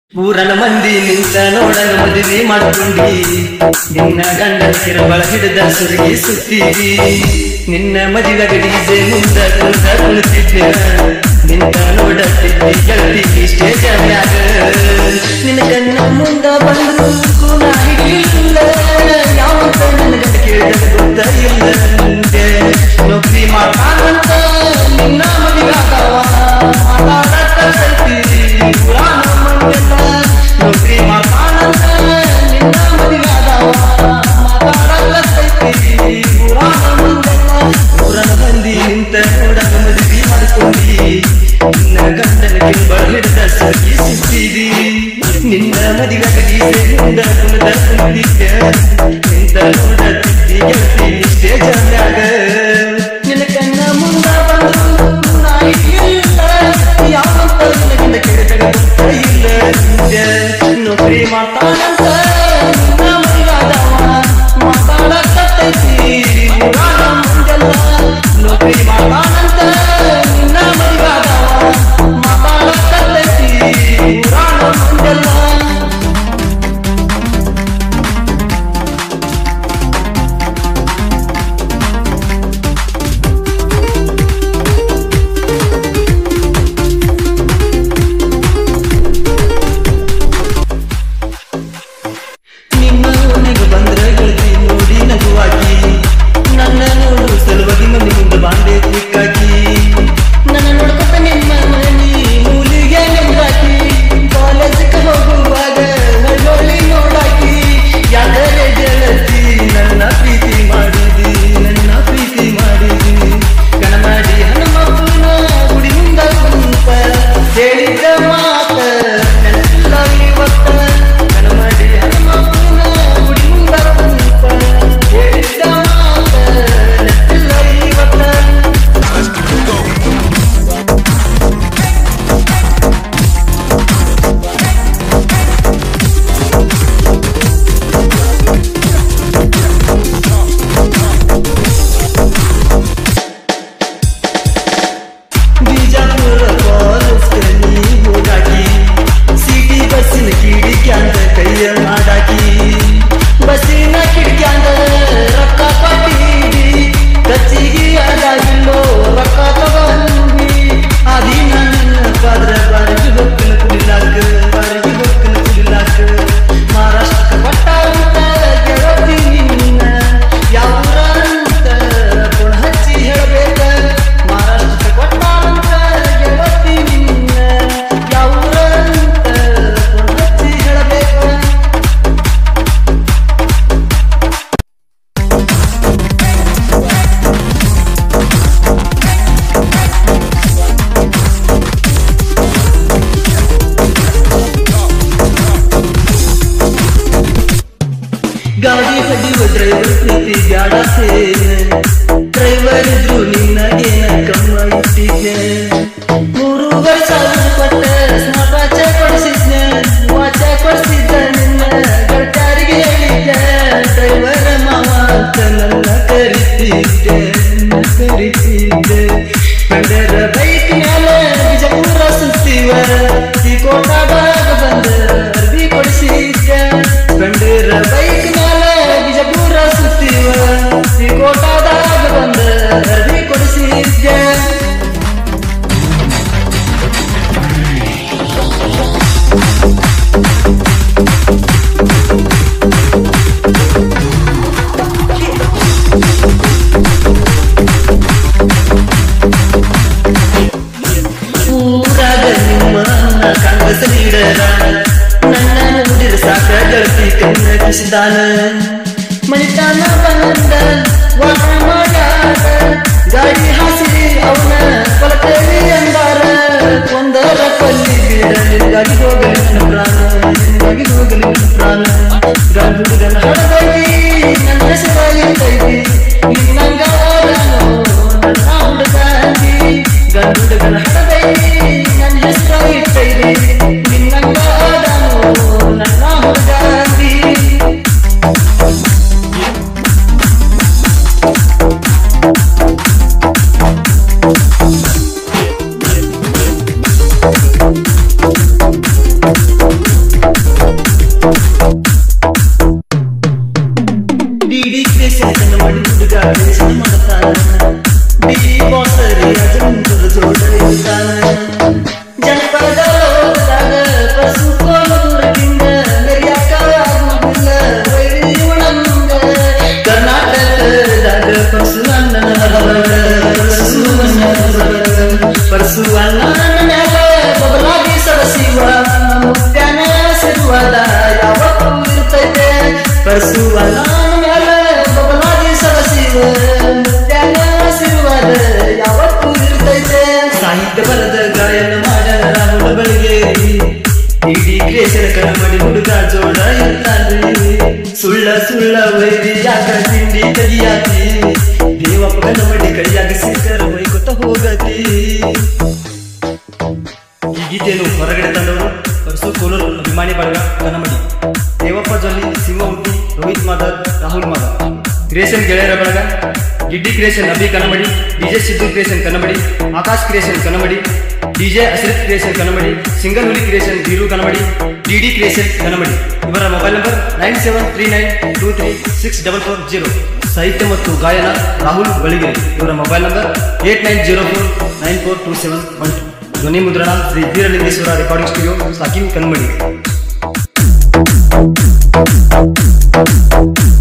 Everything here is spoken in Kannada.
ಊರನ ಮಂದಿ ನಿಂತ ನೋಡನ ಮದುವೆ ಮಾಡ್ಕೊಂಡಿ ನಿನ್ನ ಗಂಡನ ಕಿರಬಳ ಹಿಡಿದ ಸುರುಗಿ ಸುತ್ತೀವಿ ನಿನ್ನ ಮದುವೆ ಡಿಜೆ ಮುಂದ ಕುಂತ ಕುಳಿತಿದ್ದೆ ನಿನ್ನ ನೋಡತ್ತಿದ್ದಿ ಗೆಳತಿ ಸ್ಟೇಜ್ ಮ್ಯಾಗ ನಿನ್ನ ಕಣ್ಣ ಮುಂದ ಬಂದ್ರು ಕೂನ ಹಿಡಿಯಿಲ್ಲ ಯಾವಂತ ನನ್ನ ಗಂಡ ಕೇಳಿದ ಗೊತ್ತ ಇಲ್ಲ ನಂಗೆ ನೌಕರಿ ಮಾಡ್ತಾನಂತ ನಿನ್ನ ಮದುವೆಯಾದವ ಮಾತಾಡತ್ತೈತಿ ಪುರಾಣ ಮಂಗೆಲ್ಲ ನೌಕರಿ ಮಾಡ್ತಾನಂತ ನಿನ್ನ ಮದುವೆಯಾದವ ಮಾತಾಡತ್ತೈತಿ ಪುರಾಣ ಮಂಗೆಲ್ಲ ಪುರಾಣ ಮಂದಿ ನಿಂತ ನೋಡಕ ಮದುವೆ ಮಾಡ್ಕೊಂಡಿ ನಿನ್ನ ಗಂಡನ ಕಿಂಬಳ ಹಿಡಿದ ಸಗಿ ಸಿಕ್ಕಿದಿ ನಿನ್ನ ಮದುವೆ ಗಡಿಸೆ ಮುಂದ ಕುಣದ ಕುಂದಿದ್ದೆ ನಿಂತ ನೋಡತ್ತಿದ್ದಿ ಗೆಳತಿ ಸ್ಟೇಜ್ ಮ್ಯಾಗ ನಿನ್ನ ಕಣ್ಣ ಮುಂದ ಬಂದು ನಾಯಿ ಇಲ್ಲ ಯಾವಂತ ನಿನಗಿಂದ ಕೇಳಿದಾಗ ಗೊತ್ತ ಇಲ್ಲ ನಿಂದೆ ನೌಕರಿ ಮಾಡ್ತಾನಂತ ನಿನ್ನ ಮದುವಾದವ ಮಾತಾಡಕತ್ತೈತಿ ಪುರಾಣ ಮುಂದೆಲ್ಲ ನೌಕರಿ ಮಾಡ್ತಾನಂತ ನಿನ್ನ ಮದುವಾದವ ಮಾತಾಡಕತ್ತೈತಿ ಪುರಾಣ ಮುಂದೆಲ್ಲ ನಿಮ್ಮ ಮನೆಗೆ ಬಂದ್ರ ಗೆಳತಿ ನೋಡಿ ನಗುವಾಗಿ ನನ್ನ ನೋಡು ಸಲುವಾಗಿ ಮನೆ ಮುಂದೆ ಬಾಂಡೆ ತಿಕ್ಕಾಕಿ ನನ್ನ ನೋಡ್ಕೊತ ನಿಮ್ಮ ಮನೆ ಮೂಲಿಗೆ ನಿಂದಾಕಿ ಕಾಲೇಜಕ್ಕೆ ಹೋಗುವಾಗ ನಳ್ಳೊಳ್ಳಿ ನೋಡಾಕಿ ಯಾಕರೆ ಗೆಳತಿ ನನ್ನ ಪ್ರೀತಿ ಮಾಡಿದಿ ನನ್ನ ಪ್ರೀತಿ ಮಾಡಿದಿ ಕಣ ಮಾಡಿ ಹನುಮಪ್ಪನ ಗುಡಿ ಮುಂದ ಕುಂತ ಹೇಳಿದ್ದ ಮಾತ ನೆನಪಿಲ್ಲ ಇವತ್ತ ಕಣ ಮಾಡಿ ಹನುಮಪ್ಪನ ಗುಡಿ ಮುಂದ ಕುಂತ ಹೇಳಿದ್ದ ಮಾತ ನೆನಪಿಲ್ಲ ಇವತ್ತ ಬಿಜಾಪುರ ಕಾಲೇಜ್ನಲ್ಲಿ ಹೋಗಾಕಿ ಸಿಟಿ ಬಸ್ಸಿನ ಕಿಡಿಕ್ಯಾಂದ ಕೈಯ ಮಾಡಾಕಿ ಬಸ್ಸಿನ ಕಿಡಿಕ್ಯಾಂದ ರೊಕ್ಕ ಕೊಟ್ಟಿದಿ ಕಚ್ಚಿಗೆ ಅದಾಗಿಲ್ಲೋ ರೊಕ್ಕ ತಗೊಂಡಿ ಅದಿ ನನ್ನ ಪಾದ್ರ ಬಾರಿಗೆ ಹೊಕ್ಕನ ಕುಡಿಲಾಕ ಬಾರಿಗೆ ಹೊಕ್ಕನ ಕುಡಿಲಾಕ ಮಹಾರಾಷ್ಟ್ರಕ್ಕೆ ಕೊಟ್ಟಾರಂತ ಗೆಳತಿ ನಿನ್ನ ಯಾವೂರ ಅಂತ ಗುಣ ಹಚ್ಚಿ ಹೇಳಬೇಕ ಮಹಾರಾಷ್ಟ್ರಕ್ಕೆ ಕೊಟ್ಟಾರಂತ ಗೆಳತಿ ನಿನ್ನ ಯಾವೂರ ಅಂತ ಗುಣ ಹಚ್ಚಿ ಹೇಳಬೇಕ ಗಾಡಿ ಹೊಡಿಯುವ ಡ್ರೈವರ್ ಪ್ರೀತಿ ಬ್ಯಾಡ ಸೇನ ಡ್ರೈವರ್ ಇದ್ರು ನಿನ್ನಗೇನ ಕಮ್ಮ ಇಟ್ಟಿದ್ದೆ ಮೂರುವರೆ ಸಾವಿರ ಕೊಟ್ಟ ಸ್ಮಾರ್ಟ್ ವಾಚ ಕೊಡಿಸಿದ್ನೆ ವಾಚ ಕೊಡಿಸಿದ್ದ ನಿನ್ನ ಗಡ್ಡಾರಿಗೆ ಹೇಳಿದ್ದೆ ಡ್ರೈವರ್ ಮಾವ ಅಂತ ನನ್ನ ಕರಿತಿದ್ದೆ ನನ್ನ ಕರಿತಿದ್ದೆ ಬಂದರ ಬೈಕ್ ಮೇಲೆ ಬಿಜಪುರ ಸುತ್ತೀವ ಈ ಕೋಟಾದಾಗ ಬಂದ ಅರ್ಬಿ ಕೊಡಿಸಿದ್ದೆ ಬಂದಿರ ಬೈಕ್ ಮೇಲೆ ಬಿಜಪುರ ಸುತ್ತೀವ ಈ ಕೋಟಾದಾಗ ಬಂದ ಅರ್ಬಿ ಕೊಡಿಸಿದ್ದೆ ಊರಾಗ ನಿಮ್ಮ ಅಣ್ಣ ಕಾಂಗ್ರೆಸ್ ಲೀಡರ ನನ್ನ ನೋಡಿರ ಸಾಕ ಗೆಳತಿ ಕಣ್ಣ ಕಿಸಿದಾನ ಮಣಿತಾನ ಬಂದ ವಾಹ ಮಾಡ್ಯಾರ ಗಾಡಿ ಹಾಸಿ ಅವನ ಕೊಲತೇವಿ ಅಂದಾರ ಒಂದರ ಕೊಲ್ಲಿ ಬೀಡ ನಿನ್ಗಾಗಿ ಹೋಗಲಿ ನನ್ನ ಪ್ರಾಣ ನಿನ್ಗಾಗಿ ಹೋಗಲಿ ನನ್ನ ಪ್ರಾಣ ಗಂಡು ಹುಡುಗನ ಹಡದೈತಿ ನನ್ನ ಹೆಸರಾಗಿರ್ತೈತಿ ನಿನ್ನಂಗ ನಾನು ನನ್ನ ಹುಡುಗಾಂತಿ ಗಂಡು ಹುಡುಗನ ಹಡದೈತಿ ನನ್ನ ಹೆಸರಾಗಿರ್ತೈತಿ ನಿನ್ನಂಗ ನಾನು ನನ್ನ ಹುಡುಗಾಂತಿ ಕ್ರಿಯೇಷನ್ ಕನ್ನಮಡಿ ಹುಡುಗ ಜೋಡ ಇರ್ತಾನ್ರಿ ಸುಳ್ಳ ಸುಳ್ಳ ವೈರಿ ಯಾಕ ತಿಂಡಿ ಕಗಿಯಾತಿ ದೇವಪ್ಪ ಕನ್ನಮಡಿ ಕೈಯಾಗ ಸಿಕ್ಕರ ಬೈಕೊತ ಹೋಗತಿ ಈ ಗೀತೆಯನ್ನು ಹೊರಗಡೆ ತಂದವರು ಪರಸು ಕೋಲೂರು ಅಭಿಮಾನಿ ಬಳಗ ಕನ್ನಮಡಿ ದೇವಪ್ಪ ಜೊಲ್ಲಿ ಸಿಂಹ ಹುಟ್ಟಿ ರೋಹಿತ್ ಮಾಧವ್ ರಾಹುಲ್ ಮಾಧವ್ ಕ್ರಿಯೇಷನ್ ಗೆಳೆಯರ ಬಳಗ Giddi creation Abhi Kannamadi DJ Siddu creation Kannamadi Akash creation Kannamadi DJ Ashrith creation Kannamadi single ಹುಲಿ creation Beeru Kannamadi DD creation Kannamadi ಇವರ mobile number nine seven three nine two three six double four zero ಸಾಹಿತ್ಯ ಮತ್ತು ಗಾಯನ ರಾಹುಲ್ ಬಳಿಗೆರೆ ಇವರ mobile number eight nine zero four nine four two seven one two ಧ್ವನಿ ಮುದ್ರಣ ಶ್ರೀ ವೀರಲಿಂಗೇಶ್ವರ ರೆಕಾರ್ಡಿಂಗ್ ಸ್ಟುಡಿಯೋ ಸಾಕಿನ್ ಕನ್ಮಡಿ